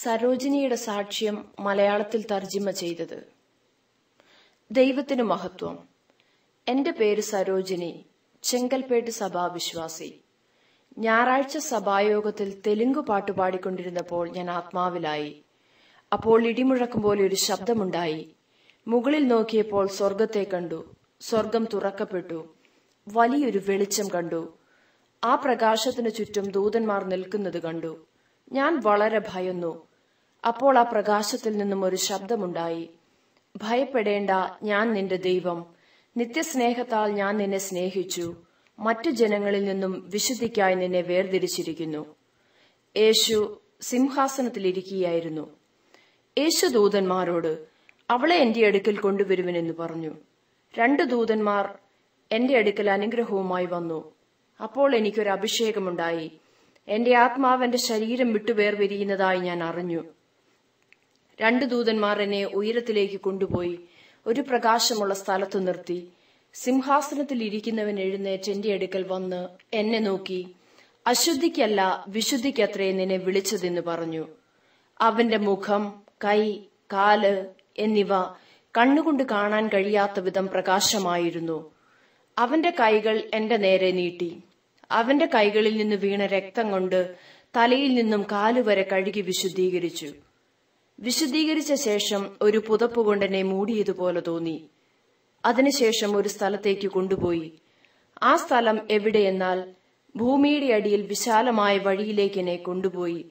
സരോജിനിയുടെ സാക്ഷ്യം മലയാളത്തിൽ തർജിമ ചെയ്തത് ദൈവത്തിനു മഹത്വം എന്റെ പേര് സരോജിനി ചെങ്കൽപ്പേട്ട് സഭാവിശ്വാസി ഞായറാഴ്ച സഭായോഗത്തിൽ തെലുങ്ക് പാട്ട് പാടിക്കൊണ്ടിരുന്നപ്പോൾ ഞാൻ ആത്മാവിലായി അപ്പോൾ ഇടിമുഴക്കം പോലെ ഒരു ശബ്ദമുണ്ടായി മുകളിൽ നോക്കിയപ്പോൾ സ്വർഗത്തെ കണ്ടു സ്വർഗം തുറക്കപ്പെട്ടു വലിയൊരു വെളിച്ചം കണ്ടു ആ പ്രകാശത്തിനു ചുറ്റും ദൂതന്മാർ നിൽക്കുന്നത് കണ്ടു ഞാൻ വളരെ ഭയന്നു അപ്പോൾ ആ പ്രകാശത്തിൽ നിന്നും ഒരു ശബ്ദമുണ്ടായി ഭയപ്പെടേണ്ട ഞാൻ നിന്റെ ദൈവം നിത്യസ്നേഹത്താൽ ഞാൻ നിന്നെ സ്നേഹിച്ചു മറ്റു ജനങ്ങളിൽ നിന്നും വിശുദ്ധിക്കായി നിന്നെ വേർതിരിച്ചിരിക്കുന്നു യേശു സിംഹാസനത്തിലിരിക്കുകയായിരുന്നു യേശു ദൂതന്മാരോട് അവളെ എന്റെ അടുക്കൽ കൊണ്ടുവരുവനെന്ന് പറഞ്ഞു രണ്ട് ദൂതന്മാർ എന്റെ അടുക്കൽ അനുഗ്രഹവുമായി വന്നു അപ്പോൾ എനിക്കൊരു അഭിഷേകമുണ്ടായി എന്റെ ആത്മാവ് എന്റെ ശരീരം വിട്ടുവേർവിരിയുന്നതായി ഞാൻ അറിഞ്ഞു രണ്ടു ദൂതന്മാർ എന്നെ ഉയരത്തിലേക്ക് കൊണ്ടുപോയി ഒരു പ്രകാശമുള്ള സ്ഥലത്തു നിർത്തി സിംഹാസനത്തിൽ ഇരിക്കുന്നവൻ എഴുന്നേറ്റ് എന്റെ അടുക്കൽ വന്ന് എന്നെ നോക്കി അശുദ്ധിക്കല്ല വിശുദ്ധിക്കത്രേ നിന്നെ വിളിച്ചതെന്ന് പറഞ്ഞു അവന്റെ മുഖം കൈ കാല് എന്നിവ കണ്ണുകൊണ്ട് കാണാൻ കഴിയാത്ത വിധം പ്രകാശമായിരുന്നു അവന്റെ കൈകൾ എന്റെ നേരെ നീട്ടി അവന്റെ കൈകളിൽ നിന്ന് വീണ രക്തം കൊണ്ട് തലയിൽ നിന്നും കാലുവരെ കഴുകി വിശുദ്ധീകരിച്ചു വിശുദ്ധീകരിച്ച ശേഷം ഒരു പുതപ്പ് കൊണ്ട് എന്നെ മൂടിയതുപോലെ തോന്നി അതിനുശേഷം ഒരു സ്ഥലത്തേക്ക് കൊണ്ടുപോയി ആ സ്ഥലം എവിടെയെന്നാൽ ഭൂമിയുടെ അടിയിൽ വിശാലമായ വഴിയിലേക്ക് എന്നെ കൊണ്ടുപോയി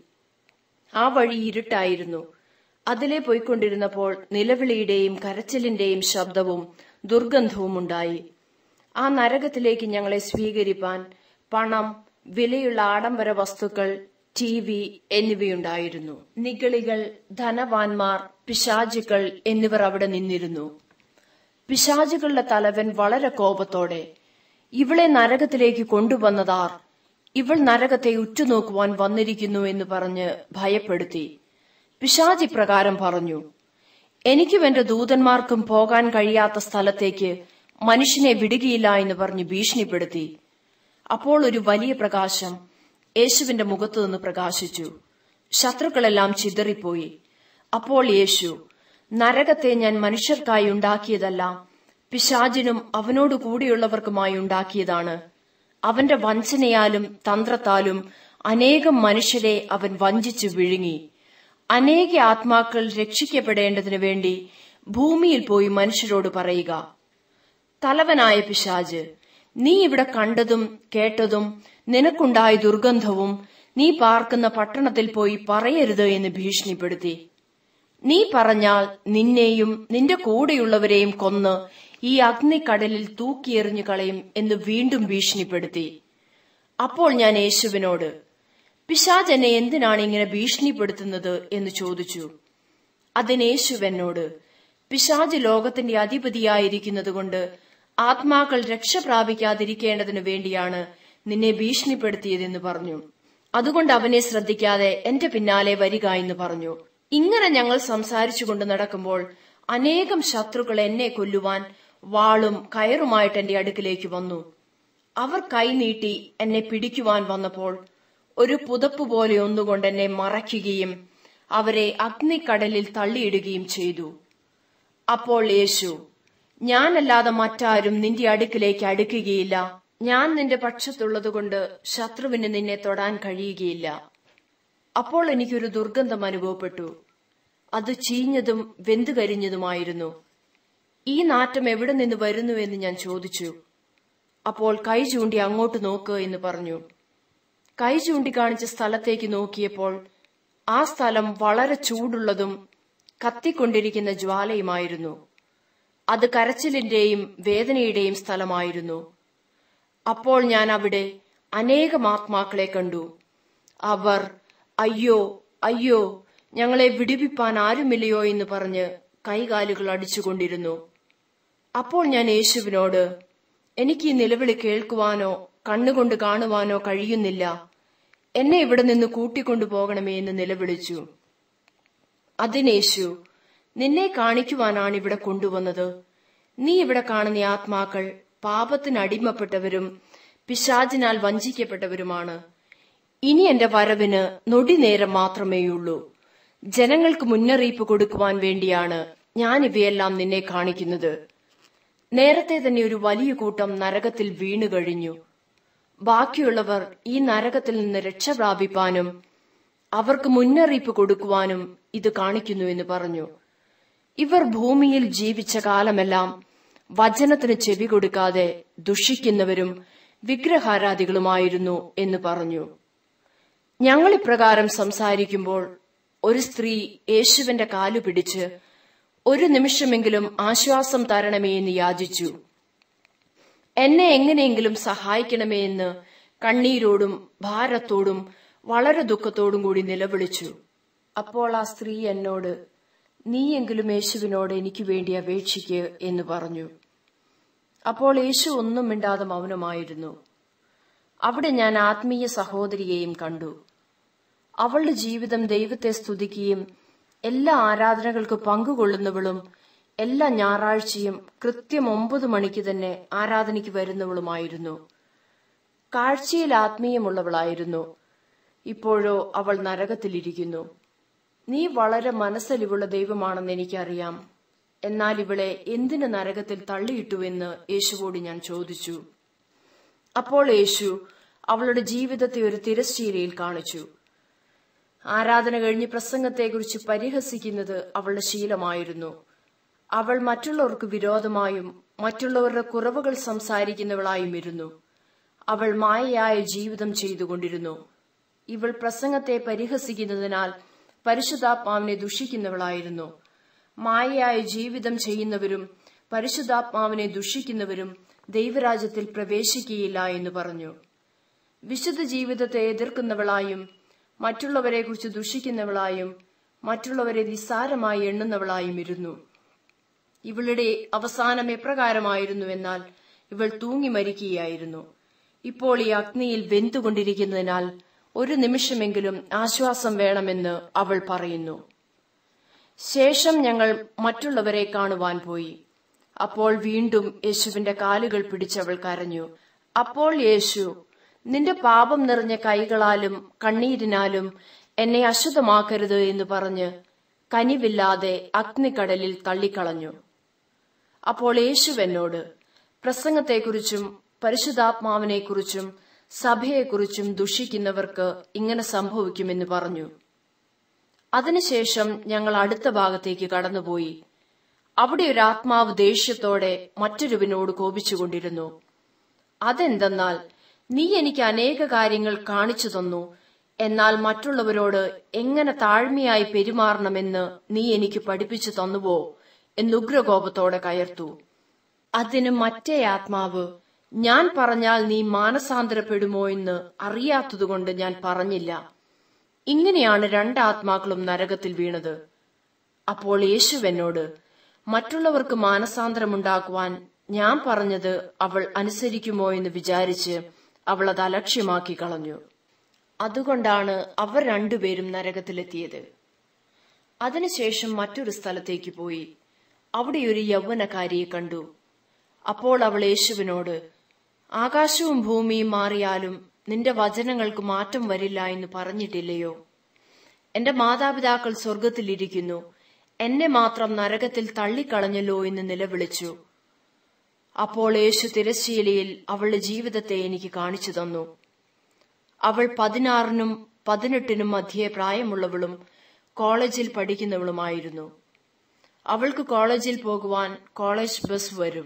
ആ വഴി ഇരുട്ടായിരുന്നു അതിലെ പോയിക്കൊണ്ടിരുന്നപ്പോൾ നിലവിളിയുടെയും കരച്ചിലിന്റെയും ശബ്ദവും ദുർഗന്ധവും ഉണ്ടായി ആ നരകത്തിലേക്ക് ഞങ്ങളെ സ്വീകരിപ്പാൻ പണം വിലയുള്ള ആഡംബര വസ്തുക്കൾ ടി വി എന്നിവയുണ്ടായിരുന്നു നിഗളികൾ ധനവാന്മാർ പിശാചുക്കൾ എന്നിവർ അവിടെ നിന്നിരുന്നു പിശാചുകളുടെ തലവൻ വളരെ കോപത്തോടെ ഇവളെ നരകത്തിലേക്ക് കൊണ്ടുവന്നതാർ ഇവൾ നരകത്തെ ഉറ്റുനോക്കുവാൻ വന്നിരിക്കുന്നു എന്ന് പറഞ്ഞ് ഭയപ്പെടുത്തി പിശാജി പ്രകാരം പറഞ്ഞു എനിക്കും എന്റെ ദൂതന്മാർക്കും പോകാൻ കഴിയാത്ത സ്ഥലത്തേക്ക് മനുഷ്യനെ വിടുകയില്ല എന്ന് പറഞ്ഞ് ഭീഷണിപ്പെടുത്തി അപ്പോൾ ഒരു വലിയ പ്രകാശം യേശുവിന്റെ മുഖത്തു നിന്ന് പ്രകാശിച്ചു ശത്രുക്കളെല്ലാം ചിതറിപ്പോയി അപ്പോൾ യേശു നരകത്തെ ഞാൻ മനുഷ്യർക്കായി ഉണ്ടാക്കിയതല്ല പിശാചിനും അവനോട് കൂടിയുള്ളവർക്കുമായി ഉണ്ടാക്കിയതാണ് അവന്റെ വഞ്ചനയാലും തന്ത്രത്താലും അനേകം മനുഷ്യരെ അവൻ വഞ്ചിച്ചു വിഴുങ്ങി അനേക ആത്മാക്കൾ രക്ഷിക്കപ്പെടേണ്ടതിനു വേണ്ടി ഭൂമിയിൽ പോയി മനുഷ്യരോട് പറയുക തലവനായ പിശാജ് നീ ഇവിടെ കണ്ടതും കേട്ടതും നിനക്കുണ്ടായ ദുർഗന്ധവും നീ പാർക്കുന്ന പട്ടണത്തിൽ പോയി പറയരുത് എന്ന് ഭീഷണിപ്പെടുത്തി നീ പറഞ്ഞാൽ നിന്നെയും നിന്റെ കൂടെയുള്ളവരെയും കൊന്ന് ഈ അഗ്നിക്കടലിൽ തൂക്കിയെറിഞ്ഞു കളയും എന്ന് വീണ്ടും ഭീഷണിപ്പെടുത്തി അപ്പോൾ ഞാൻ യേശുവിനോട് പിശാജ് എന്നെ എന്തിനാണ് ഇങ്ങനെ ഭീഷണിപ്പെടുത്തുന്നത് എന്ന് ചോദിച്ചു അതിന് യേശു എന്നോട് പിശാജ് ലോകത്തിന്റെ അധിപതിയായിരിക്കുന്നത് കൊണ്ട് ആത്മാക്കൾ രക്ഷ പ്രാപിക്കാതിരിക്കേണ്ടതിനു വേണ്ടിയാണ് നിന്നെ ഭീഷണിപ്പെടുത്തിയതെന്ന് പറഞ്ഞു അതുകൊണ്ട് അവനെ ശ്രദ്ധിക്കാതെ എന്റെ പിന്നാലെ വരിക എന്ന് പറഞ്ഞു ഇങ്ങനെ ഞങ്ങൾ സംസാരിച്ചുകൊണ്ട് നടക്കുമ്പോൾ അനേകം ശത്രുക്കൾ എന്നെ കൊല്ലുവാൻ വാളും കയറുമായിട്ട് എന്റെ അടുക്കിലേക്ക് വന്നു അവർ കൈനീട്ടി എന്നെ പിടിക്കുവാൻ വന്നപ്പോൾ ഒരു പുതപ്പ് പോലെ ഒന്നുകൊണ്ട് എന്നെ മറയ്ക്കുകയും അവരെ അഗ്നിക്കടലിൽ തള്ളിയിടുകയും ചെയ്തു അപ്പോൾ യേശു ഞാനല്ലാതെ മറ്റാരും നിന്റെ അടുക്കിലേക്ക് അടുക്കുകയില്ല ഞാൻ നിന്റെ പക്ഷത്തുള്ളതുകൊണ്ട് ശത്രുവിന് നിന്നെ തൊടാൻ കഴിയുകയില്ല അപ്പോൾ എനിക്കൊരു ദുർഗന്ധം അനുഭവപ്പെട്ടു അത് ചീഞ്ഞതും വെന്തുകരിഞ്ഞതുമായിരുന്നു ഈ നാറ്റം എവിടെ നിന്ന് വരുന്നുവെന്ന് ഞാൻ ചോദിച്ചു അപ്പോൾ കൈ ചൂണ്ടി അങ്ങോട്ട് നോക്ക് എന്ന് പറഞ്ഞു കൈ ചൂണ്ടിക്കാണിച്ച സ്ഥലത്തേക്ക് നോക്കിയപ്പോൾ ആ സ്ഥലം വളരെ ചൂടുള്ളതും കത്തിക്കൊണ്ടിരിക്കുന്ന ജ്വാലയുമായിരുന്നു അത് കരച്ചിലിന്റെയും വേദനയുടെയും സ്ഥലമായിരുന്നു അപ്പോൾ ഞാൻ അവിടെ അനേകം ആത്മാക്കളെ കണ്ടു അവർ അയ്യോ അയ്യോ ഞങ്ങളെ വിടിവിപ്പാൻ ആരുമില്ലയോ എന്ന് പറഞ്ഞ് കൈകാലുകൾ അടിച്ചുകൊണ്ടിരുന്നു അപ്പോൾ ഞാൻ യേശുവിനോട് എനിക്ക് ഈ നിലവിളി കേൾക്കുവാനോ കണ്ണുകൊണ്ട് കാണുവാനോ കഴിയുന്നില്ല എന്നെ ഇവിടെ നിന്ന് കൂട്ടിക്കൊണ്ടു പോകണമേ എന്ന് നിലവിളിച്ചു അതിനേശു നിന്നെ കാണിക്കുവാനാണ് ഇവിടെ കൊണ്ടുവന്നത് നീ ഇവിടെ കാണുന്ന ആത്മാക്കൾ പാപത്തിന് അടിമപ്പെട്ടവരും പിശാചിനാൽ വഞ്ചിക്കപ്പെട്ടവരുമാണ് ഇനി എന്റെ വരവിന് നൊടി നേരം മാത്രമേയുള്ളൂ ജനങ്ങൾക്ക് മുന്നറിയിപ്പ് കൊടുക്കുവാൻ വേണ്ടിയാണ് ഞാൻ ഇവയെല്ലാം നിന്നെ കാണിക്കുന്നത് നേരത്തെ തന്നെ ഒരു വലിയ കൂട്ടം നരകത്തിൽ വീണു കഴിഞ്ഞു ബാക്കിയുള്ളവർ ഈ നരകത്തിൽ നിന്ന് രക്ഷ പ്രാപിപ്പാനും അവർക്ക് മുന്നറിയിപ്പ് കൊടുക്കുവാനും ഇത് കാണിക്കുന്നു എന്ന് പറഞ്ഞു ഇവർ ഭൂമിയിൽ ജീവിച്ച കാലമെല്ലാം വചനത്തിന് ചെവി കൊടുക്കാതെ ദുഷിക്കുന്നവരും വിഗ്രഹാരാധികളുമായിരുന്നു എന്ന് പറഞ്ഞു ഞങ്ങൾ ഇപ്രകാരം സംസാരിക്കുമ്പോൾ ഒരു സ്ത്രീ യേശുവിന്റെ കാലു പിടിച്ച് ഒരു നിമിഷമെങ്കിലും ആശ്വാസം തരണമേ എന്ന് യാചിച്ചു എന്നെ എങ്ങനെയെങ്കിലും സഹായിക്കണമേ എന്ന് കണ്ണീരോടും ഭാരത്തോടും വളരെ ദുഃഖത്തോടും കൂടി നിലവിളിച്ചു അപ്പോൾ ആ സ്ത്രീ എന്നോട് നീയെങ്കിലും യേശുവിനോട് എനിക്ക് വേണ്ടി അപേക്ഷിക്ക് എന്ന് പറഞ്ഞു അപ്പോൾ യേശു ഒന്നും മിണ്ടാതെ മൗനമായിരുന്നു അവിടെ ഞാൻ ആത്മീയ സഹോദരിയെയും കണ്ടു അവളുടെ ജീവിതം ദൈവത്തെ സ്തുതിക്കുകയും എല്ലാ ആരാധനകൾക്ക് പങ്കുകൊള്ളുന്നവളും എല്ലാ ഞായറാഴ്ചയും കൃത്യം ഒമ്പത് മണിക്ക് തന്നെ ആരാധനയ്ക്ക് വരുന്നവളുമായിരുന്നു കാഴ്ചയിൽ ആത്മീയമുള്ളവളായിരുന്നു ഇപ്പോഴോ അവൾ നരകത്തിലിരിക്കുന്നു നീ വളരെ മനസ്സലിവുള്ള ദൈവമാണെന്ന് എനിക്കറിയാം എന്നാൽ ഇവളെ എന്തിന് നരകത്തിൽ തള്ളിയിട്ടുവെന്ന് യേശുവോട് ഞാൻ ചോദിച്ചു അപ്പോൾ യേശു അവളുടെ ജീവിതത്തെ ഒരു തിരശ്ശീലയിൽ കാണിച്ചു ആരാധന കഴിഞ്ഞ് പ്രസംഗത്തെക്കുറിച്ച് പരിഹസിക്കുന്നത് അവളുടെ ശീലമായിരുന്നു അവൾ മറ്റുള്ളവർക്ക് വിരോധമായും മറ്റുള്ളവരുടെ കുറവുകൾ സംസാരിക്കുന്നവളായും ഇരുന്നു അവൾ മായയായ ജീവിതം ചെയ്തുകൊണ്ടിരുന്നു ഇവൾ പ്രസംഗത്തെ പരിഹസിക്കുന്നതിനാൽ പരിശുദ്ധാത്മാവിനെ ദുഷിക്കുന്നവളായിരുന്നു മായയായ ജീവിതം ചെയ്യുന്നവരും പരിശുദ്ധാത്മാവിനെ ദുഷിക്കുന്നവരും ദൈവരാജ്യത്തിൽ പ്രവേശിക്കുകയില്ല എന്ന് പറഞ്ഞു വിശുദ്ധ ജീവിതത്തെ എതിർക്കുന്നവളായും മറ്റുള്ളവരെക്കുറിച്ച് ദുഷിക്കുന്നവളായും മറ്റുള്ളവരെ നിസ്സാരമായി എണ്ണുന്നവളായും ഇരുന്നു ഇവളുടെ അവസാനം എപ്രകാരമായിരുന്നു എന്നാൽ ഇവൾ തൂങ്ങി മരിക്കുകയായിരുന്നു ഇപ്പോൾ ഈ അഗ്നിയിൽ വെന്തുകൊണ്ടിരിക്കുന്നതിനാൽ ഒരു നിമിഷമെങ്കിലും ആശ്വാസം വേണമെന്ന് അവൾ പറയുന്നു ശേഷം ഞങ്ങൾ മറ്റുള്ളവരെ കാണുവാൻ പോയി അപ്പോൾ വീണ്ടും യേശുവിന്റെ കാലുകൾ പിടിച്ചവൾ കരഞ്ഞു അപ്പോൾ യേശു നിന്റെ പാപം നിറഞ്ഞ കൈകളാലും കണ്ണീരിനാലും എന്നെ അശുദ്ധമാക്കരുത് എന്ന് പറഞ്ഞ് കനിവില്ലാതെ അഗ്നിക്കടലിൽ തള്ളിക്കളഞ്ഞു അപ്പോൾ യേശു എന്നോട് പ്രസംഗത്തെക്കുറിച്ചും പരിശുദ്ധാത്മാവിനെക്കുറിച്ചും സഭയെക്കുറിച്ചും ദുഷിക്കുന്നവർക്ക് ഇങ്ങനെ സംഭവിക്കുമെന്ന് പറഞ്ഞു അതിനുശേഷം ഞങ്ങൾ അടുത്ത ഭാഗത്തേക്ക് കടന്നുപോയി അവിടെ ഒരു ആത്മാവ് ദേഷ്യത്തോടെ മറ്റൊരുവിനോട് കോപിച്ചുകൊണ്ടിരുന്നു അതെന്തെന്നാൽ നീ എനിക്ക് അനേക കാര്യങ്ങൾ കാണിച്ചു തന്നു എന്നാൽ മറ്റുള്ളവരോട് എങ്ങനെ താഴ്മയായി പെരുമാറണമെന്ന് നീ എനിക്ക് പഠിപ്പിച്ചു തന്നുവോ എന്നുഗ്രകോപത്തോടെ കയർത്തു അതിന് മറ്റേ ആത്മാവ് ഞാൻ പറഞ്ഞാൽ നീ മാനസാന്തരപ്പെടുമോ എന്ന് അറിയാത്തതുകൊണ്ട് ഞാൻ പറഞ്ഞില്ല ഇങ്ങനെയാണ് രണ്ടാത്മാക്കളും നരകത്തിൽ വീണത് അപ്പോൾ യേശു എന്നോട് മറ്റുള്ളവർക്ക് മാനസാന്തരമുണ്ടാക്കുവാൻ ഞാൻ പറഞ്ഞത് അവൾ അനുസരിക്കുമോ എന്ന് വിചാരിച്ച് അവൾ അത് അലക്ഷ്യമാക്കി കളഞ്ഞു അതുകൊണ്ടാണ് അവർ രണ്ടുപേരും നരകത്തിലെത്തിയത് അതിനുശേഷം മറ്റൊരു സ്ഥലത്തേക്ക് പോയി അവിടെ ഒരു യൗവനക്കാരിയെ കണ്ടു അപ്പോൾ അവൾ യേശുവിനോട് ആകാശവും ഭൂമിയും മാറിയാലും നിന്റെ വചനങ്ങൾക്ക് മാറ്റം വരില്ല എന്ന് പറഞ്ഞിട്ടില്ലയോ എന്റെ മാതാപിതാക്കൾ സ്വർഗത്തിലിരിക്കുന്നു എന്നെ മാത്രം നരകത്തിൽ തള്ളിക്കളഞ്ഞല്ലോ എന്ന് നിലവിളിച്ചു അപ്പോൾ യേശു തിരശ്ശീലയിൽ അവളുടെ ജീവിതത്തെ എനിക്ക് കാണിച്ചു തന്നു അവൾ പതിനാറിനും പതിനെട്ടിനും മധ്യേ പ്രായമുള്ളവളും കോളേജിൽ പഠിക്കുന്നവളുമായിരുന്നു അവൾക്ക് കോളേജിൽ പോകുവാൻ കോളേജ് ബസ് വരും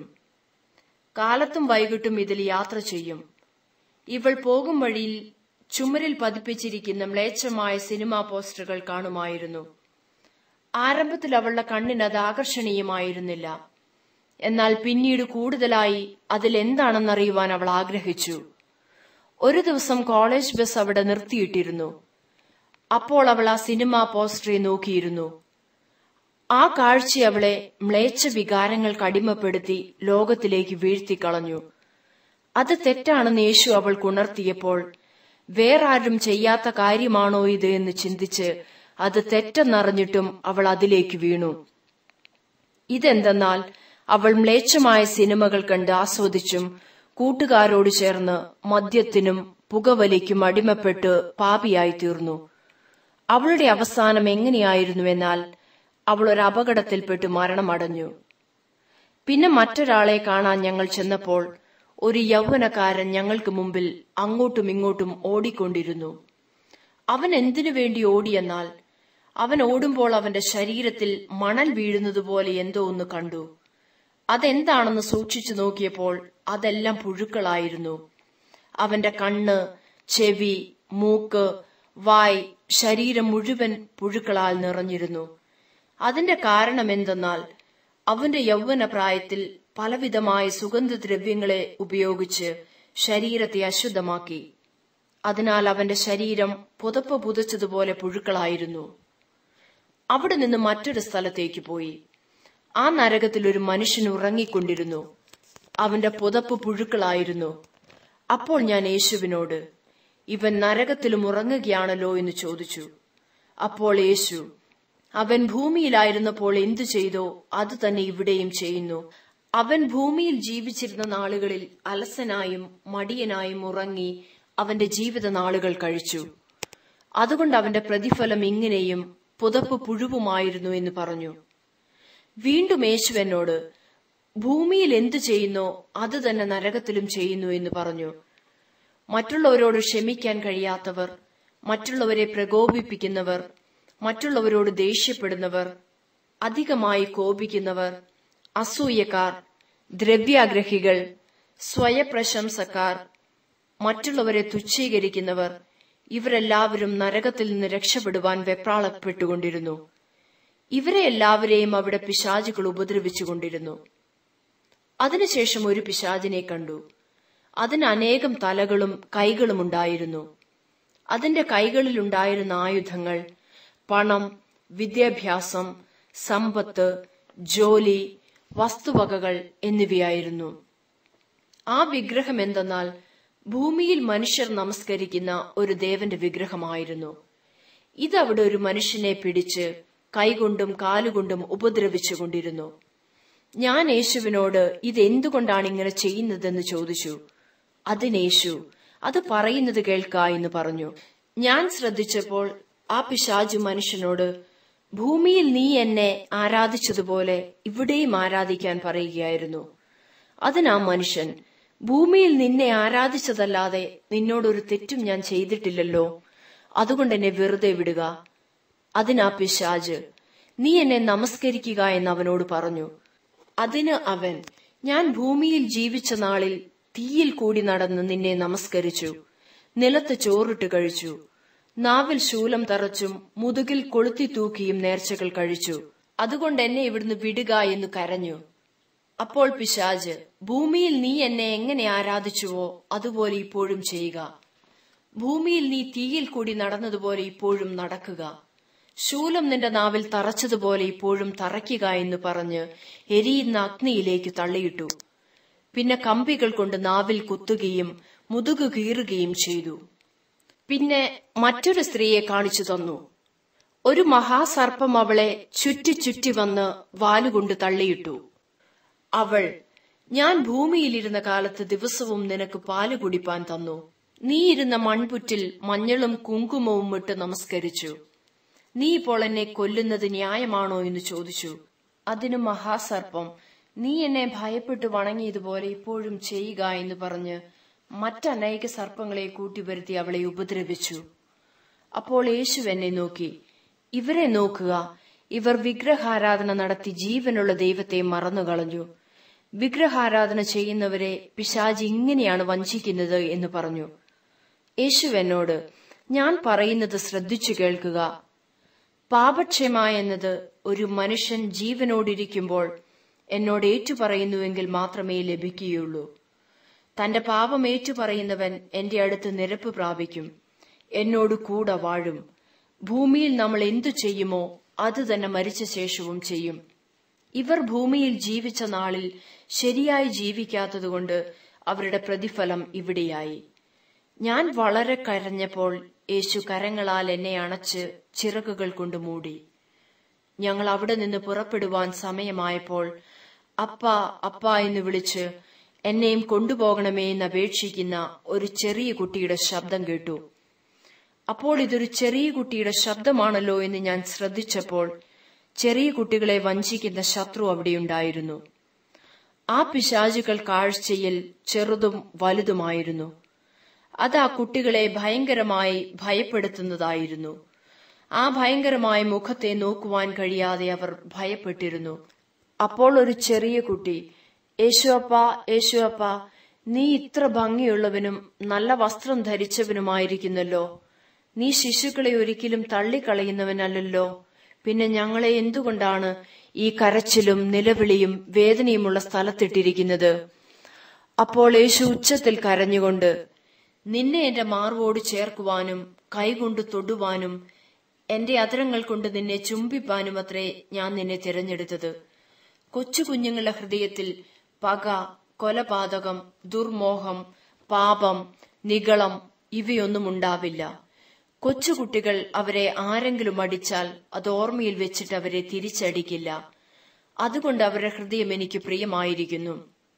കാലത്തും വൈകിട്ടും ഇതിൽ യാത്ര ചെയ്യും ഇവൾ പോകും വഴിയിൽ ചുമരിൽ പതിപ്പിച്ചിരിക്കുന്ന മ്ലേച്ഛമായ സിനിമാ പോസ്റ്ററുകൾ കാണുമായിരുന്നു ആരംഭത്തിൽ അവളുടെ കണ്ണിന് അത് ആകർഷണീയമായിരുന്നില്ല എന്നാൽ പിന്നീട് കൂടുതലായി അതിൽ എന്താണെന്നറിയുവാൻ അവൾ ആഗ്രഹിച്ചു ഒരു ദിവസം കോളേജ് ബസ് അവിടെ നിർത്തിയിട്ടിരുന്നു അപ്പോൾ അവൾ ആ സിനിമാ പോസ്റ്ററെ നോക്കിയിരുന്നു ആ കാഴ്ച അവളെ മ്ലേച്ഛ വികാരങ്ങൾക്ക് അടിമപ്പെടുത്തി ലോകത്തിലേക്ക് വീഴ്ത്തിക്കളഞ്ഞു അത് തെറ്റാണെന്ന് യേശു അവൾക്ക് ഉണർത്തിയപ്പോൾ വേറാരും ചെയ്യാത്ത കാര്യമാണോ ഇത് എന്ന് ചിന്തിച്ച് അത് തെറ്റെന്നറിഞ്ഞിട്ടും അവൾ അതിലേക്ക് വീണു ഇതെന്തെന്നാൽ അവൾ മ്ലേച്ഛമായ സിനിമകൾ കണ്ട് ആസ്വദിച്ചും കൂട്ടുകാരോട് ചേർന്ന് മദ്യത്തിനും പുകവലിക്കും അടിമപ്പെട്ട് പാപിയായി തീർന്നു അവളുടെ അവസാനം എങ്ങനെയായിരുന്നുവെന്നാൽ അവൾ ഒരു അപകടത്തിൽപ്പെട്ട് മരണമടഞ്ഞു പിന്നെ മറ്റൊരാളെ കാണാൻ ഞങ്ങൾ ചെന്നപ്പോൾ ഒരു യൗവനക്കാരൻ ഞങ്ങൾക്ക് മുമ്പിൽ അങ്ങോട്ടും ഇങ്ങോട്ടും ഓടിക്കൊണ്ടിരുന്നു അവൻ എന്തിനു വേണ്ടി ഓടിയെന്നാൽ അവൻ ഓടുമ്പോൾ അവന്റെ ശരീരത്തിൽ മണൽ വീഴുന്നത് പോലെ എന്തോ ഒന്ന് കണ്ടു അതെന്താണെന്ന് സൂക്ഷിച്ചു നോക്കിയപ്പോൾ അതെല്ലാം പുഴുക്കളായിരുന്നു അവന്റെ കണ്ണ് ചെവി മൂക്ക് വായ് ശരീരം മുഴുവൻ പുഴുക്കളാൽ നിറഞ്ഞിരുന്നു അതിന്റെ കാരണം എന്തെന്നാൽ അവന്റെ യൗവന പ്രായത്തിൽ പലവിധമായ സുഗന്ധദ്രവ്യങ്ങളെ ഉപയോഗിച്ച് ശരീരത്തെ അശുദ്ധമാക്കി അതിനാൽ അവന്റെ ശരീരം പുതപ്പ് പുതച്ചതുപോലെ പുഴുക്കളായിരുന്നു അവിടെ നിന്ന് മറ്റൊരു സ്ഥലത്തേക്ക് പോയി ആ നരകത്തിൽ ഒരു മനുഷ്യൻ ഉറങ്ങിക്കൊണ്ടിരുന്നു അവന്റെ പുതപ്പ് പുഴുക്കളായിരുന്നു അപ്പോൾ ഞാൻ യേശുവിനോട് ഇവൻ നരകത്തിലും ഉറങ്ങുകയാണല്ലോ എന്ന് ചോദിച്ചു അപ്പോൾ യേശു അവൻ ഭൂമിയിലായിരുന്നപ്പോൾ എന്തു ചെയ്തോ അത് തന്നെ ഇവിടെയും ചെയ്യുന്നു അവൻ ഭൂമിയിൽ ജീവിച്ചിരുന്ന നാളുകളിൽ അലസനായും മടിയനായും ഉറങ്ങി അവന്റെ ജീവിത നാളുകൾ കഴിച്ചു അതുകൊണ്ട് അവന്റെ പ്രതിഫലം ഇങ്ങനെയും പുതപ്പ് പുഴുവുമായിരുന്നു എന്ന് പറഞ്ഞു വീണ്ടും യേശു എന്നോട് ഭൂമിയിൽ എന്തു ചെയ്യുന്നോ അത് തന്നെ നരകത്തിലും ചെയ്യുന്നു എന്ന് പറഞ്ഞു മറ്റുള്ളവരോട് ക്ഷമിക്കാൻ കഴിയാത്തവർ മറ്റുള്ളവരെ പ്രകോപിപ്പിക്കുന്നവർ മറ്റുള്ളവരോട് ദേഷ്യപ്പെടുന്നവർ അധികമായി കോപിക്കുന്നവർ അസൂയക്കാർ ദ്രവ്യാഗ്രഹികൾ സ്വയപ്രശംസക്കാർ മറ്റുള്ളവരെ തുച്ഛീകരിക്കുന്നവർ ഇവരെല്ലാവരും നരകത്തിൽ നിന്ന് രക്ഷപ്പെടുവാൻ വെപ്രാളപ്പെട്ടുകൊണ്ടിരുന്നു ഇവരെ എല്ലാവരെയും അവിടെ പിശാചുകൾ ഉപദ്രവിച്ചുകൊണ്ടിരുന്നു അതിനുശേഷം ഒരു പിശാചിനെ കണ്ടു അതിന് അനേകം തലകളും കൈകളും ഉണ്ടായിരുന്നു അതിന്റെ കൈകളിലുണ്ടായിരുന്ന ആയുധങ്ങൾ പണം വിദ്യാഭ്യാസം സമ്പത്ത് ജോലി വസ്തുവകകൾ എന്നിവയായിരുന്നു ആ വിഗ്രഹം എന്തെന്നാൽ ഭൂമിയിൽ മനുഷ്യർ നമസ്കരിക്കുന്ന ഒരു ദേവന്റെ വിഗ്രഹമായിരുന്നു ഇതവിടെ ഒരു മനുഷ്യനെ പിടിച്ച് കൈകൊണ്ടും കാലുകൊണ്ടും ഉപദ്രവിച്ചുകൊണ്ടിരുന്നു ഞാൻ യേശുവിനോട് ഇതെന്തുകൊണ്ടാണ് ഇങ്ങനെ ചെയ്യുന്നതെന്ന് ചോദിച്ചു അതിനേശു അത് പറയുന്നത് കേൾക്ക എന്ന് പറഞ്ഞു ഞാൻ ശ്രദ്ധിച്ചപ്പോൾ ആ പിശാജു മനുഷ്യനോട് ഭൂമിയിൽ നീ എന്നെ ആരാധിച്ചതുപോലെ ഇവിടെയും ആരാധിക്കാൻ പറയുകയായിരുന്നു അതിനാ മനുഷ്യൻ ഭൂമിയിൽ നിന്നെ ആരാധിച്ചതല്ലാതെ നിന്നോടൊരു തെറ്റും ഞാൻ ചെയ്തിട്ടില്ലല്ലോ അതുകൊണ്ട് എന്നെ വെറുതെ വിടുക അതിനാ പിശാജ് നീ എന്നെ നമസ്കരിക്കുക എന്ന് അവനോട് പറഞ്ഞു അതിന് അവൻ ഞാൻ ഭൂമിയിൽ ജീവിച്ച നാളിൽ തീയിൽ കൂടി നടന്ന് നിന്നെ നമസ്കരിച്ചു നിലത്ത് ചോറിട്ട് കഴിച്ചു നാവിൽ ശൂലം തറച്ചും മുതുകിൽ കൊളുത്തി തൂക്കിയും നേർച്ചകൾ കഴിച്ചു അതുകൊണ്ട് എന്നെ ഇവിടുന്ന് വിടുക എന്ന് കരഞ്ഞു അപ്പോൾ പിശാജ് ഭൂമിയിൽ നീ എന്നെ എങ്ങനെ ആരാധിച്ചുവോ അതുപോലെ ഇപ്പോഴും ചെയ്യുക ഭൂമിയിൽ നീ തീയിൽ കൂടി നടന്നതുപോലെ ഇപ്പോഴും നടക്കുക ശൂലം നിന്റെ നാവിൽ തറച്ചതുപോലെ ഇപ്പോഴും തറയ്ക്കുക എന്ന് പറഞ്ഞ് എരിയുന്ന അഗ്നിയിലേക്ക് തള്ളിയിട്ടു പിന്നെ കമ്പികൾ കൊണ്ട് നാവിൽ കുത്തുകയും മുതുകു കീറുകയും ചെയ്തു പിന്നെ മറ്റൊരു സ്ത്രീയെ കാണിച്ചു തന്നു ഒരു മഹാസർപ്പം അവളെ ചുറ്റി ചുറ്റി വന്ന് വാലുകൊണ്ട് തള്ളിയിട്ടു അവൾ ഞാൻ ഭൂമിയിലിരുന്ന കാലത്ത് ദിവസവും നിനക്ക് പാല് കുടിപ്പാൻ തന്നു നീ ഇരുന്ന മൺപുറ്റിൽ മഞ്ഞളും കുങ്കുമവും ഇട്ട് നമസ്കരിച്ചു നീ ഇപ്പോൾ എന്നെ കൊല്ലുന്നത് ന്യായമാണോ എന്ന് ചോദിച്ചു അതിന് മഹാസർപ്പം നീ എന്നെ ഭയപ്പെട്ട് വണങ്ങിയതുപോലെ ഇപ്പോഴും ചെയ്യുക എന്ന് പറഞ്ഞ് മറ്റനേക സർപ്പങ്ങളെ കൂട്ടിവരുത്തി അവളെ ഉപദ്രവിച്ചു അപ്പോൾ യേശു എന്നെ നോക്കി ഇവരെ നോക്കുക ഇവർ വിഗ്രഹാരാധന നടത്തി ജീവനുള്ള ദൈവത്തെ മറന്നുകളഞ്ഞു വിഗ്രഹാരാധന ചെയ്യുന്നവരെ പിശാജ് ഇങ്ങനെയാണ് വഞ്ചിക്കുന്നത് എന്ന് പറഞ്ഞു യേശു എന്നോട് ഞാൻ പറയുന്നത് ശ്രദ്ധിച്ചു കേൾക്കുക പാപക്ഷമ എന്നത് ഒരു മനുഷ്യൻ ജീവനോടിരിക്കുമ്പോൾ എന്നോട് ഏറ്റുപറയുന്നുവെങ്കിൽ മാത്രമേ ലഭിക്കുകയുള്ളൂ തന്റെ പാപം ഏറ്റുപറയുന്നവൻ എന്റെ അടുത്ത് നിരപ്പ് പ്രാപിക്കും എന്നോട് കൂടെ വാഴും ഭൂമിയിൽ നമ്മൾ എന്തു ചെയ്യുമോ അത് തന്നെ മരിച്ച ശേഷവും ചെയ്യും ഇവർ ഭൂമിയിൽ ജീവിച്ച നാളിൽ ശരിയായി ജീവിക്കാത്തതുകൊണ്ട് അവരുടെ പ്രതിഫലം ഇവിടെയായി ഞാൻ വളരെ കരഞ്ഞപ്പോൾ യേശു കരങ്ങളാൽ എന്നെ അണച്ച് ചിറകുകൾ കൊണ്ട് മൂടി ഞങ്ങൾ അവിടെ നിന്ന് പുറപ്പെടുവാൻ സമയമായപ്പോൾ അപ്പ അപ്പ എന്ന് വിളിച്ച് എന്നെയും കൊണ്ടുപോകണമേ എന്ന് അപേക്ഷിക്കുന്ന ഒരു ചെറിയ കുട്ടിയുടെ ശബ്ദം കേട്ടു അപ്പോൾ ഇതൊരു ചെറിയ കുട്ടിയുടെ ശബ്ദമാണല്ലോ എന്ന് ഞാൻ ശ്രദ്ധിച്ചപ്പോൾ ചെറിയ കുട്ടികളെ വഞ്ചിക്കുന്ന ശത്രു അവിടെയുണ്ടായിരുന്നു ആ പിശാചുകൾ കാഴ്ചയിൽ ചെറുതും വലുതുമായിരുന്നു അത് ആ കുട്ടികളെ ഭയങ്കരമായി ഭയപ്പെടുത്തുന്നതായിരുന്നു ആ ഭയങ്കരമായ മുഖത്തെ നോക്കുവാൻ കഴിയാതെ അവർ ഭയപ്പെട്ടിരുന്നു അപ്പോൾ ഒരു ചെറിയ കുട്ടി യേശുവപ്പ യേശുവപ്പ നീ ഇത്ര ഭംഗിയുള്ളവനും നല്ല വസ്ത്രം ധരിച്ചവനുമായിരിക്കുന്നല്ലോ നീ ശിശുക്കളെ ഒരിക്കലും തള്ളിക്കളയുന്നവനല്ലല്ലോ പിന്നെ ഞങ്ങളെ എന്തുകൊണ്ടാണ് ഈ കരച്ചിലും നിലവിളിയും വേദനയുമുള്ള സ്ഥലത്തിട്ടിരിക്കുന്നത് അപ്പോൾ യേശു ഉച്ചത്തിൽ കരഞ്ഞുകൊണ്ട് നിന്നെ എന്റെ മാർവോട് ചേർക്കുവാനും കൈകൊണ്ട് തൊടുവാനും എന്റെ അതരങ്ങൾ കൊണ്ട് നിന്നെ ചുംബിപ്പാനും അത്രേ ഞാൻ നിന്നെ തിരഞ്ഞെടുത്തത് കൊച്ചു കുഞ്ഞുങ്ങളുടെ ഹൃദയത്തിൽ പക കൊലപാതകം ദുർമോഹം പാപം നിഗളം ഇവയൊന്നും ഉണ്ടാവില്ല കൊച്ചുകുട്ടികൾ അവരെ ആരെങ്കിലും അടിച്ചാൽ അത് ഓർമ്മയിൽ വെച്ചിട്ട് അവരെ തിരിച്ചടിക്കില്ല അതുകൊണ്ട് അവരുടെ ഹൃദയം എനിക്ക് പ്രിയമായിരിക്കുന്നു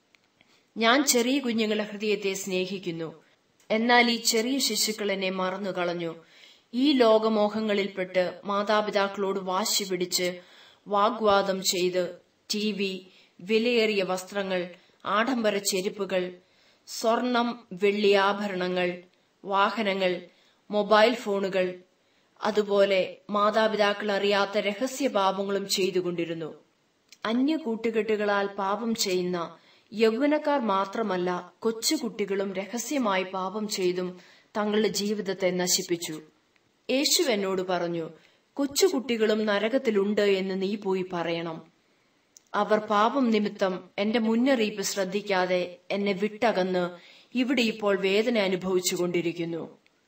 ഞാൻ ചെറിയ കുഞ്ഞുങ്ങളുടെ ഹൃദയത്തെ സ്നേഹിക്കുന്നു എന്നാൽ ഈ ചെറിയ ശിശുക്കൾ എന്നെ മറന്നു കളഞ്ഞു ഈ ലോകമോഹങ്ങളിൽപ്പെട്ട് മാതാപിതാക്കളോട് വാശി പിടിച്ച് വാഗ്വാദം ചെയ്ത് ടി വി വിലയേറിയ വസ്ത്രങ്ങൾ ആഡംബര ചെരുപ്പുകൾ സ്വർണം വെള്ളി ആഭരണങ്ങൾ വാഹനങ്ങൾ മൊബൈൽ ഫോണുകൾ അതുപോലെ മാതാപിതാക്കൾ അറിയാത്ത രഹസ്യ പാപങ്ങളും ചെയ്തുകൊണ്ടിരുന്നു അന്യ കൂട്ടുകെട്ടുകളാൽ പാപം ചെയ്യുന്ന യൗവനക്കാർ മാത്രമല്ല കൊച്ചുകുട്ടികളും രഹസ്യമായി പാപം ചെയ്തും തങ്ങളുടെ ജീവിതത്തെ നശിപ്പിച്ചു യേശു എന്നോട് പറഞ്ഞു കൊച്ചുകുട്ടികളും നരകത്തിലുണ്ട് എന്ന് നീ പോയി പറയണം അവർ പാപം നിമിത്തം എന്റെ മുന്നറിയിപ്പ് ശ്രദ്ധിക്കാതെ എന്നെ വിട്ടകന്ന് ഇവിടെ ഇപ്പോൾ വേദന അനുഭവിച്ചുകൊണ്ടിരിക്കുന്നു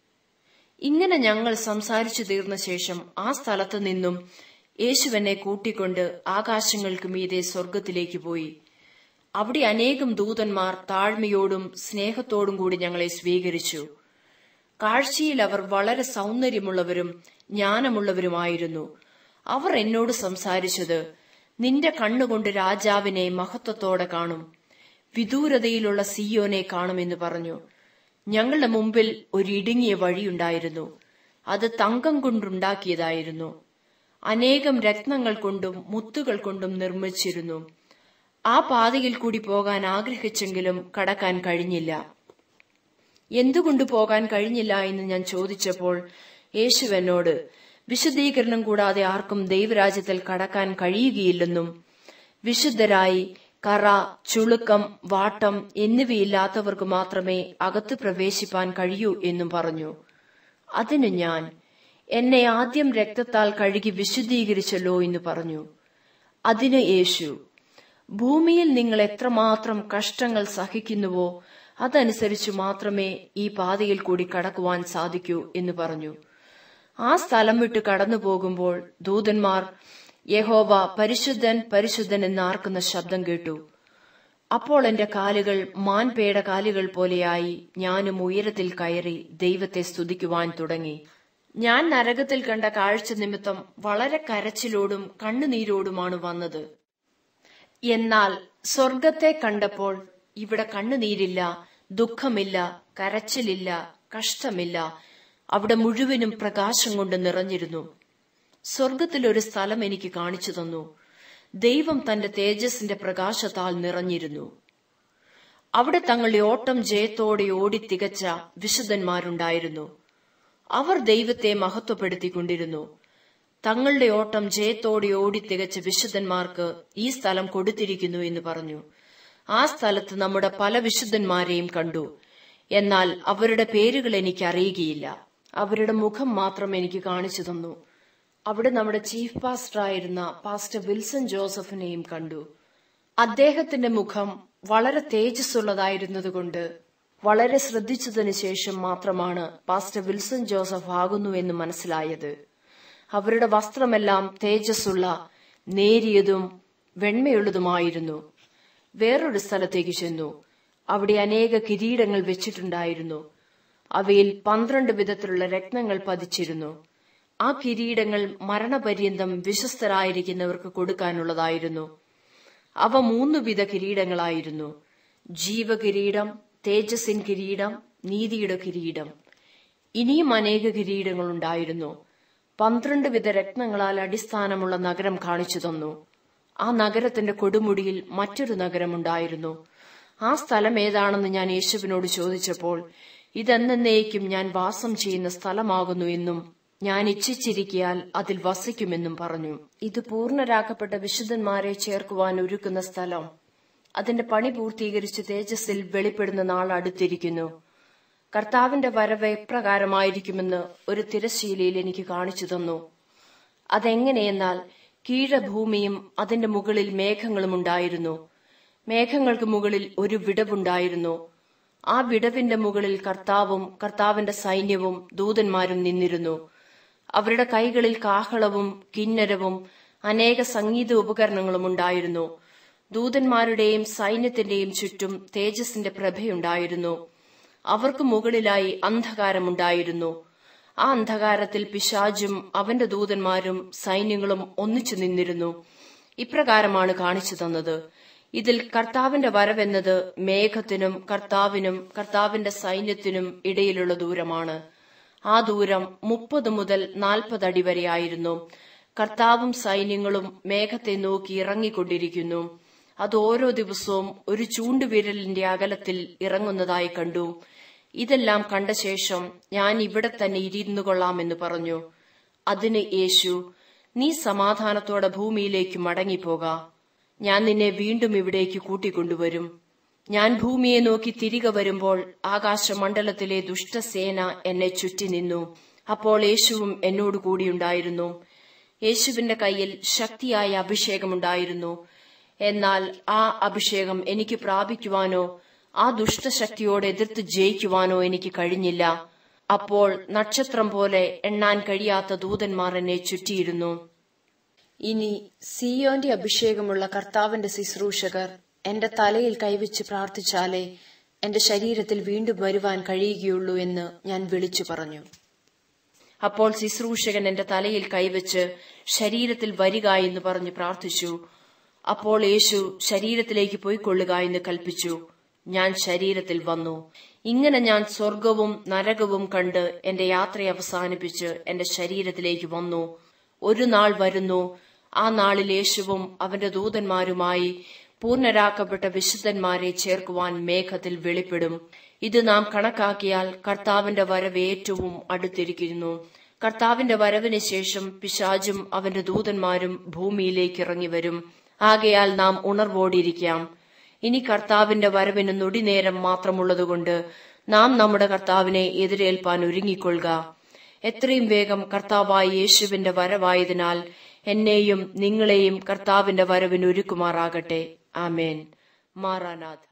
ഇങ്ങനെ ഞങ്ങൾ സംസാരിച്ചു തീർന്ന ശേഷം ആ സ്ഥലത്തു നിന്നും യേശുവെന്നെ കൂട്ടിക്കൊണ്ട് ആകാശങ്ങൾക്ക് മീതെ സ്വർഗത്തിലേക്ക് പോയി അവിടെ അനേകം ദൂതന്മാർ താഴ്മയോടും സ്നേഹത്തോടും കൂടി ഞങ്ങളെ സ്വീകരിച്ചു കാഴ്ചയിൽ അവർ വളരെ സൗന്ദര്യമുള്ളവരും ജ്ഞാനമുള്ളവരുമായിരുന്നു അവർ എന്നോട് സംസാരിച്ചത് നിന്റെ കണ്ണുകൊണ്ട് രാജാവിനെ മഹത്വത്തോടെ കാണും വിദൂരതയിലുള്ള സിയോനെ കാണുമെന്ന് പറഞ്ഞു ഞങ്ങളുടെ മുമ്പിൽ ഒരു ഇടുങ്ങിയ വഴിയുണ്ടായിരുന്നു അത് തങ്കം കൊണ്ടുണ്ടാക്കിയതായിരുന്നു അനേകം രത്നങ്ങൾ കൊണ്ടും മുത്തുകൾ കൊണ്ടും നിർമ്മിച്ചിരുന്നു ആ പാതയിൽ കൂടി പോകാൻ ആഗ്രഹിച്ചെങ്കിലും കടക്കാൻ കഴിഞ്ഞില്ല എന്തുകൊണ്ട് പോകാൻ കഴിഞ്ഞില്ല എന്ന് ഞാൻ ചോദിച്ചപ്പോൾ യേശു എന്നോട് വിശുദ്ധീകരണം കൂടാതെ ആർക്കും ദൈവരാജ്യത്തിൽ കടക്കാൻ കഴിയുകയില്ലെന്നും വിശുദ്ധരായി കറ ചുളുക്കം വാട്ടം എന്നിവയില്ലാത്തവർക്ക് മാത്രമേ അകത്ത് പ്രവേശിപ്പാൻ കഴിയൂ എന്നും പറഞ്ഞു അതിന് ഞാൻ എന്നെ ആദ്യം രക്തത്താൽ കഴുകി വിശുദ്ധീകരിച്ചല്ലോ എന്ന് പറഞ്ഞു അതിന് യേശു ഭൂമിയിൽ നിങ്ങൾ എത്രമാത്രം കഷ്ടങ്ങൾ സഹിക്കുന്നുവോ അതനുസരിച്ച് മാത്രമേ ഈ പാതയിൽ കൂടി കടക്കുവാൻ സാധിക്കൂ എന്ന് പറഞ്ഞു ആ സ്ഥലം വിട്ട് കടന്നു പോകുമ്പോൾ ദൂതന്മാർ യഹോവ പരിശുദ്ധൻ പരിശുദ്ധൻ എന്നാർക്കുന്ന ശബ്ദം കേട്ടു അപ്പോൾ എന്റെ കാലുകൾ മാൻപേട കാലുകൾ പോലെയായി ഞാനും ഉയരത്തിൽ കയറി ദൈവത്തെ സ്തുതിക്കുവാൻ തുടങ്ങി ഞാൻ നരകത്തിൽ കണ്ട കാഴ്ച നിമിത്തം വളരെ കരച്ചിലോടും കണ്ണുനീരോടുമാണ് വന്നത് എന്നാൽ സ്വർഗത്തെ കണ്ടപ്പോൾ ഇവിടെ കണ്ണുനീരില്ല ദുഃഖമില്ല കരച്ചിലില്ല കഷ്ടമില്ല അവിടെ മുഴുവനും പ്രകാശം കൊണ്ട് നിറഞ്ഞിരുന്നു സ്വർഗത്തിൽ ഒരു സ്ഥലം എനിക്ക് കാണിച്ചു തന്നു ദൈവം തന്റെ തേജസ്സിന്റെ പ്രകാശത്താൽ നിറഞ്ഞിരുന്നു അവിടെ തങ്ങളുടെ ഓട്ടം ജയത്തോടെ ഓടി തികച്ച വിശുദ്ധന്മാരുണ്ടായിരുന്നു അവർ ദൈവത്തെ മഹത്വപ്പെടുത്തിക്കൊണ്ടിരുന്നു തങ്ങളുടെ ഓട്ടം ജയത്തോടെ ഓടി തികച്ച വിശുദ്ധന്മാർക്ക് ഈ സ്ഥലം കൊടുത്തിരിക്കുന്നു എന്ന് പറഞ്ഞു ആ സ്ഥലത്ത് നമ്മുടെ പല വിശുദ്ധന്മാരെയും കണ്ടു എന്നാൽ അവരുടെ പേരുകൾ എനിക്ക് അറിയുകയില്ല അവരുടെ മുഖം മാത്രം എനിക്ക് കാണിച്ചു തന്നു അവിടെ നമ്മുടെ ചീഫ് പാസ്റ്റർ ആയിരുന്ന പാസ്റ്റർ വിൽസൺ ജോസഫിനെയും കണ്ടു അദ്ദേഹത്തിന്റെ മുഖം വളരെ തേജസ്സുള്ളതായിരുന്നതുകൊണ്ട് വളരെ ശ്രദ്ധിച്ചതിനു ശേഷം മാത്രമാണ് പാസ്റ്റർ വിൽസൺ ജോസഫ് ആകുന്നു എന്ന് മനസ്സിലായത് അവരുടെ വസ്ത്രമെല്ലാം തേജസ്സുള്ള നേരിയതും വെണ്മയുള്ളതുമായിരുന്നു വേറൊരു സ്ഥലത്തേക്ക് ചെന്നു അവിടെ അനേക കിരീടങ്ങൾ വെച്ചിട്ടുണ്ടായിരുന്നു അവയിൽ പന്ത്രണ്ട് വിധത്തിലുള്ള രത്നങ്ങൾ പതിച്ചിരുന്നു ആ കിരീടങ്ങൾ മരണപര്യന്തം വിശ്വസ്തരായിരിക്കുന്നവർക്ക് കൊടുക്കാനുള്ളതായിരുന്നു അവ മൂന്നു വിധ കിരീടങ്ങളായിരുന്നു ജീവകിരീടം തേജസ്സിൻ കിരീടം നീതിയുടെ കിരീടം ഇനിയും അനേക കിരീടങ്ങൾ ഉണ്ടായിരുന്നു പന്ത്രണ്ട് വിധ രത്നങ്ങളാൽ അടിസ്ഥാനമുള്ള നഗരം കാണിച്ചു തന്നു ആ നഗരത്തിന്റെ കൊടുമുടിയിൽ മറ്റൊരു നഗരമുണ്ടായിരുന്നു ആ സ്ഥലം ഏതാണെന്ന് ഞാൻ യേശുവിനോട് ചോദിച്ചപ്പോൾ ഇതെന്നേക്കും ഞാൻ വാസം ചെയ്യുന്ന സ്ഥലമാകുന്നു എന്നും ഞാൻ ഇച്ഛിച്ചിരിക്കിയാൽ അതിൽ വസിക്കുമെന്നും പറഞ്ഞു ഇത് പൂർണ്ണരാക്കപ്പെട്ട വിശുദ്ധന്മാരെ ചേർക്കുവാൻ ഒരുക്കുന്ന സ്ഥലം അതിന്റെ പണി പൂർത്തീകരിച്ച് തേജസ്സിൽ വെളിപ്പെടുന്ന നാൾ അടുത്തിരിക്കുന്നു കർത്താവിന്റെ വരവ് എപ്രകാരമായിരിക്കുമെന്ന് ഒരു തിരശ്ശീലയിൽ എനിക്ക് കാണിച്ചു തന്നു അതെങ്ങനെയെന്നാൽ കീഴഭൂമിയും അതിന്റെ മുകളിൽ മേഘങ്ങളും ഉണ്ടായിരുന്നു മേഘങ്ങൾക്ക് മുകളിൽ ഒരു വിടവുണ്ടായിരുന്നു ആ വിടവിന്റെ മുകളിൽ കർത്താവും കർത്താവിന്റെ സൈന്യവും ദൂതന്മാരും നിന്നിരുന്നു അവരുടെ കൈകളിൽ കാഹളവും കിന്നരവും അനേക സംഗീത ഉപകരണങ്ങളും ഉണ്ടായിരുന്നു ദൂതന്മാരുടെയും സൈന്യത്തിന്റെയും ചുറ്റും തേജസ്സിന്റെ പ്രഭയുണ്ടായിരുന്നു അവർക്ക് മുകളിലായി അന്ധകാരമുണ്ടായിരുന്നു ആ അന്ധകാരത്തിൽ പിശാജും അവന്റെ ദൂതന്മാരും സൈന്യങ്ങളും ഒന്നിച്ചു നിന്നിരുന്നു ഇപ്രകാരമാണ് കാണിച്ചു തന്നത് ഇതിൽ കർത്താവിന്റെ വരവെന്നത് മേഘത്തിനും കർത്താവിനും കർത്താവിന്റെ സൈന്യത്തിനും ഇടയിലുള്ള ദൂരമാണ് ആ ദൂരം മുപ്പത് മുതൽ നാൽപ്പത് അടി വരെയായിരുന്നു കർത്താവും സൈന്യങ്ങളും മേഘത്തെ നോക്കി ഇറങ്ങിക്കൊണ്ടിരിക്കുന്നു അത് ഓരോ ദിവസവും ഒരു ചൂണ്ടുവിരലിന്റെ അകലത്തിൽ ഇറങ്ങുന്നതായി കണ്ടു ഇതെല്ലാം കണ്ട ശേഷം ഞാൻ ഇവിടെ തന്നെ ഇരുന്നു കൊള്ളാമെന്ന് പറഞ്ഞു അതിന് യേശു നീ സമാധാനത്തോടെ ഭൂമിയിലേക്ക് മടങ്ങിപ്പോക ഞാൻ നിന്നെ വീണ്ടും ഇവിടേക്ക് കൂട്ടിക്കൊണ്ടുവരും ഞാൻ ഭൂമിയെ നോക്കി തിരികെ വരുമ്പോൾ ആകാശമണ്ഡലത്തിലെ ദുഷ്ടസേന എന്നെ ചുറ്റി നിന്നു അപ്പോൾ യേശുവും എന്നോട് കൂടിയുണ്ടായിരുന്നു യേശുവിന്റെ കയ്യിൽ ശക്തിയായ അഭിഷേകമുണ്ടായിരുന്നു എന്നാൽ ആ അഭിഷേകം എനിക്ക് പ്രാപിക്കുവാനോ ആ ദുഷ്ടശക്തിയോട് എതിർത്ത് ജയിക്കുവാനോ എനിക്ക് കഴിഞ്ഞില്ല അപ്പോൾ നക്ഷത്രം പോലെ എണ്ണാൻ കഴിയാത്ത ദൂതന്മാർ എന്നെ ചുറ്റിയിരുന്നു ഇനി സിയോന്റെ അഭിഷേകമുള്ള കർത്താവിന്റെ ശുശ്രൂഷകർ എന്റെ തലയിൽ കൈവച്ച് പ്രാർത്ഥിച്ചാലേ എന്റെ ശരീരത്തിൽ വീണ്ടും വരുവാൻ കഴിയുകയുള്ളൂ എന്ന് ഞാൻ വിളിച്ചു പറഞ്ഞു അപ്പോൾ ശുശ്രൂഷകൻ എന്റെ തലയിൽ കൈവച്ച് ശരീരത്തിൽ വരിക എന്ന് പറഞ്ഞ് പ്രാർത്ഥിച്ചു അപ്പോൾ യേശു ശരീരത്തിലേക്ക് പോയിക്കൊള്ളുക എന്ന് കൽപ്പിച്ചു ഞാൻ ശരീരത്തിൽ വന്നു ഇങ്ങനെ ഞാൻ സ്വർഗവും നരകവും കണ്ട് എന്റെ യാത്ര അവസാനിപ്പിച്ച് എന്റെ ശരീരത്തിലേക്ക് വന്നു ഒരു നാൾ വരുന്നു ആ നാളിൽ യേശുവും അവന്റെ ദൂതന്മാരുമായി പൂർണ്ണരാക്കപ്പെട്ട വിശുദ്ധന്മാരെ ചേർക്കുവാൻ മേഘത്തിൽ വെളിപ്പെടും ഇത് നാം കണക്കാക്കിയാൽ കർത്താവിന്റെ വരവ് ഏറ്റവും അടുത്തിരിക്കുന്നു കർത്താവിന്റെ വരവിന് ശേഷം പിശാചും അവന്റെ ദൂതന്മാരും ഭൂമിയിലേക്ക് ഇറങ്ങി വരും ആകയാൽ നാം ഉണർവോടിയിരിക്കാം ഇനി കർത്താവിന്റെ വരവിന് നൊടിനേരം മാത്രമുള്ളതുകൊണ്ട് നാം നമ്മുടെ കർത്താവിനെ എതിരേൽപ്പാൻ ഒരുങ്ങിക്കൊള്ളുക എത്രയും വേഗം കർത്താവായ യേശുവിന്റെ വരവായതിനാൽ എന്നെയും നിങ്ങളെയും കർത്താവിന്റെ വരവിന് ഒരുക്കുമാറാകട്ടെ ആമേൻ മാറാനാഥ്